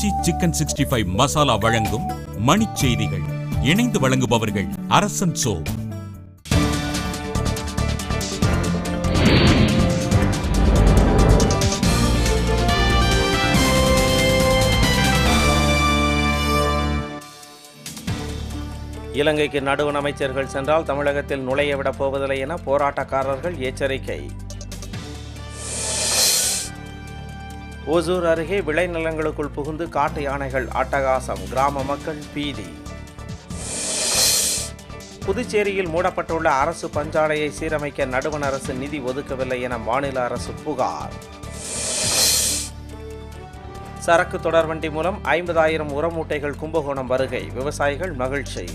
ஆச்சி chicken sixty five masala வழங்கும் மணிச் செய்திகள் இணைந்து வழங்குபவர்கள் அரசன் சோ இலங்கைக்கு நடுவண் அமைச்சர்கள் சென்றால் தமிழகத்தில் நுழைய விடப் போவதில்லை என போராட்டக்காரர்கள் எச்சரிக்கை ஓசூர் அருகே விளைநிலங்களுக்குள் புகுந்து காட்டு யானைகள் அட்டகாசம் கிராம மக்கள் பீதி புதுச்சேரியில் மூடப்பட்டுள்ள அரசு பஞ்சாலையை சீரமைக்க நடுவண் அரசு நிதி ஒதுக்கவில்லை என மாநில அரசு புகார் சரக்கு தொடர்வண்டி மூலம் ஐம்பதாயிரம் உரமூட்டைகள் கும்பகோணம் வருகை விவசாயிகள் மகிழ்ச்சி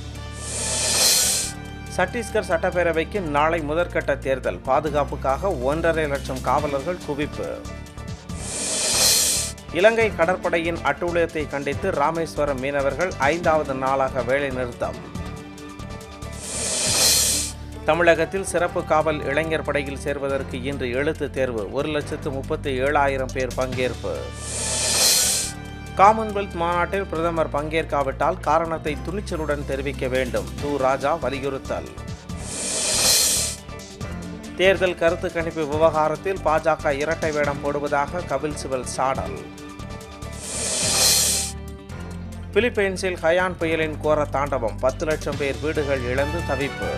சத்தீஸ்கர் சட்டப்பேரவைக்கு நாளை முதற்கட்ட தேர்தல் பாதுகாப்புக்காக ஒன்றரை லட்சம் காவலர்கள் குவிப்பு இலங்கை கடற்படையின் அட்டூழியத்தை கண்டித்து ராமேஸ்வரம் மீனவர்கள் ஐந்தாவது நாளாக வேலைநிறுத்தம் தமிழகத்தில் சிறப்பு காவல் இளைஞர் படையில் சேர்வதற்கு இன்று எழுத்து தேர்வு ஒரு லட்சத்து முப்பத்தி ஏழாயிரம் பேர் பங்கேற்பு காமன்வெல்த் மாநாட்டில் பிரதமர் பங்கேற்காவிட்டால் காரணத்தை துணிச்சலுடன் தெரிவிக்க வேண்டும் து ராஜா வலியுறுத்தல் தேர்தல் கருத்து கணிப்பு விவகாரத்தில் பாஜக இரட்டை வேடம் போடுவதாக கபில் சிபல் சாடல் பிலிப்பைன்ஸில் ஹயான் புயலின் கோர தாண்டவம் பத்து லட்சம் பேர் வீடுகள் இழந்து தவிப்பு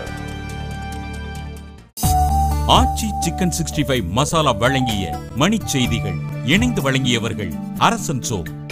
Aachi chicken sixty five masala வழங்கிய மணிச் செய்திகள் இணைந்து வழங்கியவர்கள் அரசன் சோ